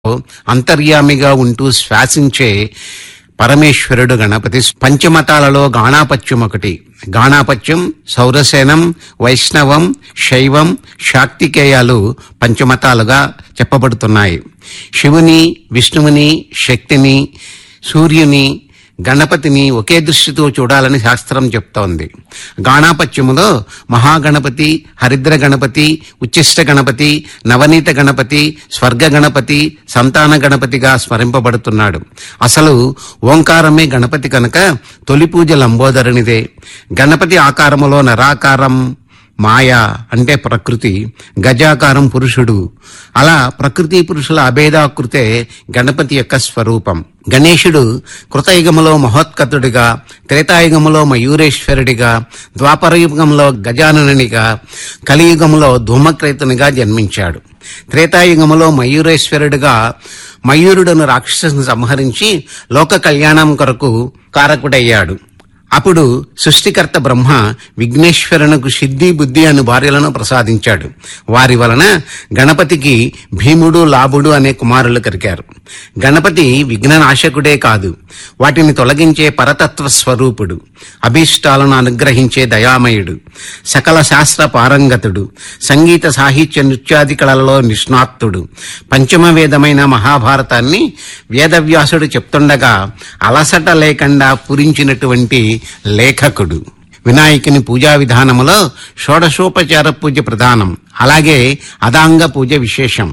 అంతర్యామిగా ఉంటూ శ్వాసించే పరమేశ్వరుడు గణపతి పంచమతాలలో గాణాపత్యం ఒకటి గాణాపత్యం సౌరసేనం వైష్ణవం శైవం శాక్తికేయాలు పంచమతాలుగా చెప్పబడుతున్నాయి శివుని విష్ణువుని శక్తిని సూర్యుని గణపతిని ఒకే దృష్టితో చూడాలని శాస్త్రం చెప్తోంది గాణాపత్యములో మహాగణపతి హరిద్ర గణపతి ఉచ్చిష్ట గణపతి నవనీత గణపతి స్వర్గ గణపతి సంతాన గణపతిగా స్మరింపబడుతున్నాడు అసలు ఓంకారమే గణపతి కనుక తొలి పూజ లంబోదరునిదే గణపతి ఆకారములో నరాకారం మాయ అంటే ప్రకృతి గజాకారం పురుషుడు అలా ప్రకృతి పురుషుల అభేదాకృతే గణపతి యొక్క స్వరూపం గణేశుడు కృతయుగములో మహోత్కతుడిగా త్రేతాయుగములో మయూరేశ్వరుడిగా ద్వాపరయుగంలో గజాననునిగా కలియుగంలో ధూమక్రేతునిగా జన్మించాడు త్రేతాయుగములో మయూరేశ్వరుడిగా మయూరుడును రాక్షసుని సంహరించి లోక కళ్యాణం కొరకు కారకుడయ్యాడు అప్పుడు సృష్టికర్త బ్రహ్మ విఘ్నేశ్వరునకు సిద్ధి బుద్ధి అను భార్యలను ప్రసాదించాడు వారి వలన గణపతికి భీముడు లాభుడు అనే కుమారులు కలిగారు గణపతి విఘ్ననాశకుడే కాదు వాటిని తొలగించే పరతత్వ స్వరూపుడు అభీష్టాలను అనుగ్రహించే దయామయుడు సకల శాస్త్ర పారంగతుడు సంగీత సాహిత్య నృత్యాది కళలలో నిష్ణాతుడు పంచమ వేదమైన మహాభారతాన్ని వేదవ్యాసుడు చెప్తుండగా అలసట లేకుండా పూరించినటువంటి లేఖకుడు వినాయకుని పూజా విధానములో షోడశోపచార పూజ ప్రధానం అలాగే అదాంగ పూజ విశేషం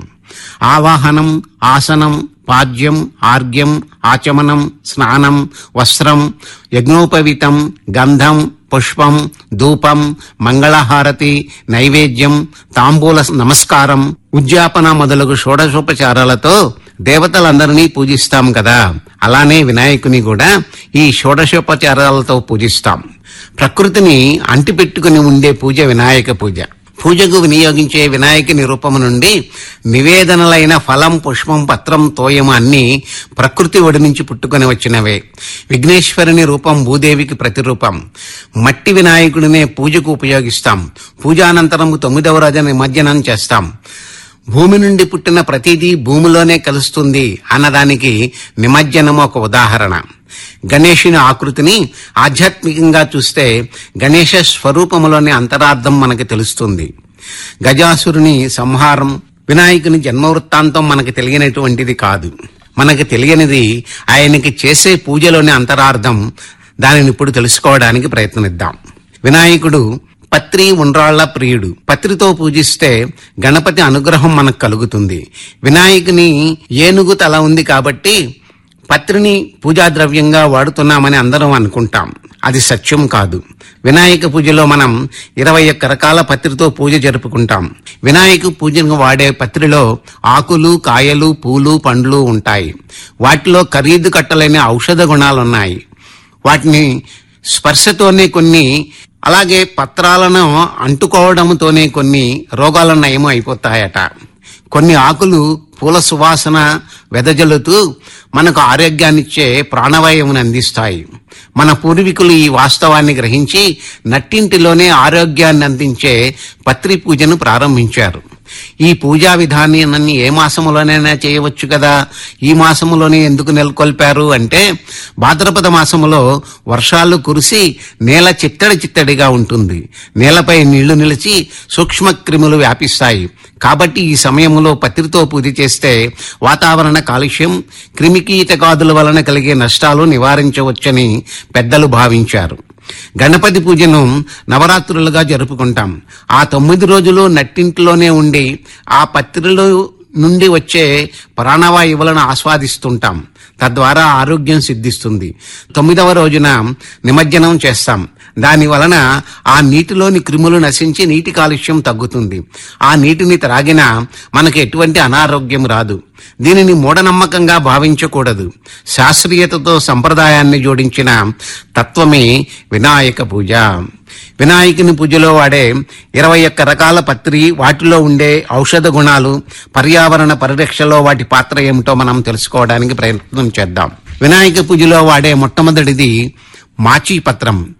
ఆవాహనం ఆసనం పాద్యం ఆర్గ్యం ఆచమనం స్నానం వస్త్రం యజ్ఞోపవితం గంధం పుష్పం ధూపం మంగళహారతి నైవేద్యం తాంబూల నమస్కారం ఉద్యాపన మొదలగు షోడశోపచారాలతో దేవతలందరినీ పూజిస్తాం కదా అలానే వినాయకుని కూడా ఈ షోడశోపచారాలతో పూజిస్తాం ప్రకృతిని అంటిపెట్టుకుని ఉండే పూజ వినాయక పూజ పూజకు వినియోగించే వినాయకుని రూపము నుండి నివేదనలైన ఫలం పుష్పం పత్రం తోయం అన్ని ప్రకృతి ఒడి నుంచి పుట్టుకొని వచ్చినవే విఘ్నేశ్వరుని రూపం భూదేవికి ప్రతిరూపం మట్టి వినాయకుడినే పూజకు ఉపయోగిస్తాం పూజానంతరం తొమ్మిదవ రోజు నిమజ్జనం చేస్తాం భూమి నుండి పుట్టిన ప్రతిదీ భూమిలోనే కలుస్తుంది అన్నదానికి నిమజ్జనం ఒక ఉదాహరణ గణేషుని ఆకృతిని ఆధ్యాత్మికంగా చూస్తే గణేష స్వరూపములోని అంతరార్థం మనకి తెలుస్తుంది గజాసురుని సంహారం వినాయకుని జన్మవృత్తాంతం మనకి తెలియనటువంటిది కాదు మనకి తెలియనిది ఆయనకి చేసే పూజలోని అంతరార్థం దానిని ఇప్పుడు తెలుసుకోవడానికి ప్రయత్నిద్దాం వినాయకుడు పత్రి ఉండ్రాళ్ల ప్రియుడు పత్రితో పూజిస్తే గణపతి అనుగ్రహం మనకు కలుగుతుంది వినాయకుని ఏనుగు తల ఉంది కాబట్టి పత్రిని పూజా ద్రవ్యంగా వాడుతున్నామని అందరం అనుకుంటాం అది సత్యం కాదు వినాయక పూజలో మనం ఇరవై ఒక్క రకాల పత్రితో పూజ జరుపుకుంటాం వినాయక పూజను వాడే పత్రిలో ఆకులు కాయలు పూలు పండ్లు ఉంటాయి వాటిలో ఖరీదు కట్టలేని ఔషధ గుణాలున్నాయి వాటిని స్పర్శతోనే కొన్ని అలాగే పత్రాలను అంటుకోవడంతోనే కొన్ని రోగాల నయం అయిపోతాయట కొన్ని ఆకులు పూల సువాసన వెదజల్లుతూ మనకు ఆరోగ్యాన్నిచ్చే ప్రాణవాయువుని అందిస్తాయి మన పూర్వీకులు ఈ వాస్తవాన్ని గ్రహించి నట్టింటిలోనే ఆరోగ్యాన్ని అందించే పత్రి పూజను ప్రారంభించారు ఈ పూజా విధానాన్ని ఏ మాసములోనైనా చేయవచ్చు కదా ఈ మాసములోనే ఎందుకు నెలకొల్పారు అంటే భాద్రపద మాసములో వర్షాలు కురిసి నేల చిత్తడి చిత్తడిగా ఉంటుంది నేలపై నీళ్లు నిలిచి సూక్ష్మ క్రిములు వ్యాపిస్తాయి కాబట్టి ఈ సమయంలో పత్రితో పూజ చేస్తే వాతావరణ కాలుష్యం క్రిమికీటకాదుల వలన కలిగే నష్టాలు నివారించవచ్చని పెద్దలు భావించారు గణపతి పూజను నవరాత్రులుగా జరుపుకుంటాం ఆ తొమ్మిది రోజులు నట్టింట్లోనే ఉండి ఆ పత్రిలో నుండి వచ్చే ప్రాణవాయువులను ఆస్వాదిస్తుంటాం తద్వారా ఆరోగ్యం సిద్ధిస్తుంది తొమ్మిదవ రోజున నిమజ్జనం చేస్తాం దాని వలన ఆ నీటిలోని క్రిములు నశించి నీటి కాలుష్యం తగ్గుతుంది ఆ నీటిని త్రాగినా మనకు ఎటువంటి అనారోగ్యం రాదు దీనిని మూఢనమ్మకంగా భావించకూడదు శాస్త్రీయతతో సంప్రదాయాన్ని జోడించిన తత్వమే వినాయక పూజ వినాయకుని పూజలో వాడే ఇరవై ఒక్క రకాల పత్రి వాటిలో ఉండే ఔషధ గుణాలు పర్యావరణ పరిరక్షలో వాటి పాత్ర ఏమిటో మనం తెలుసుకోవడానికి ప్రయత్నం చేద్దాం వినాయక పూజలో వాడే మొట్టమొదటిది మాచీ పత్రం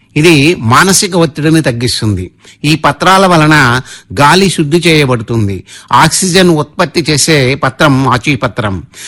ఇది మానసిక ఒత్తిడిని తగ్గిస్తుంది ఈ పత్రాల వలన గాలి శుద్ధి చేయబడుతుంది ఆక్సిజన్ ఉత్పత్తి చేసే పత్రం ఆచీ పత్రం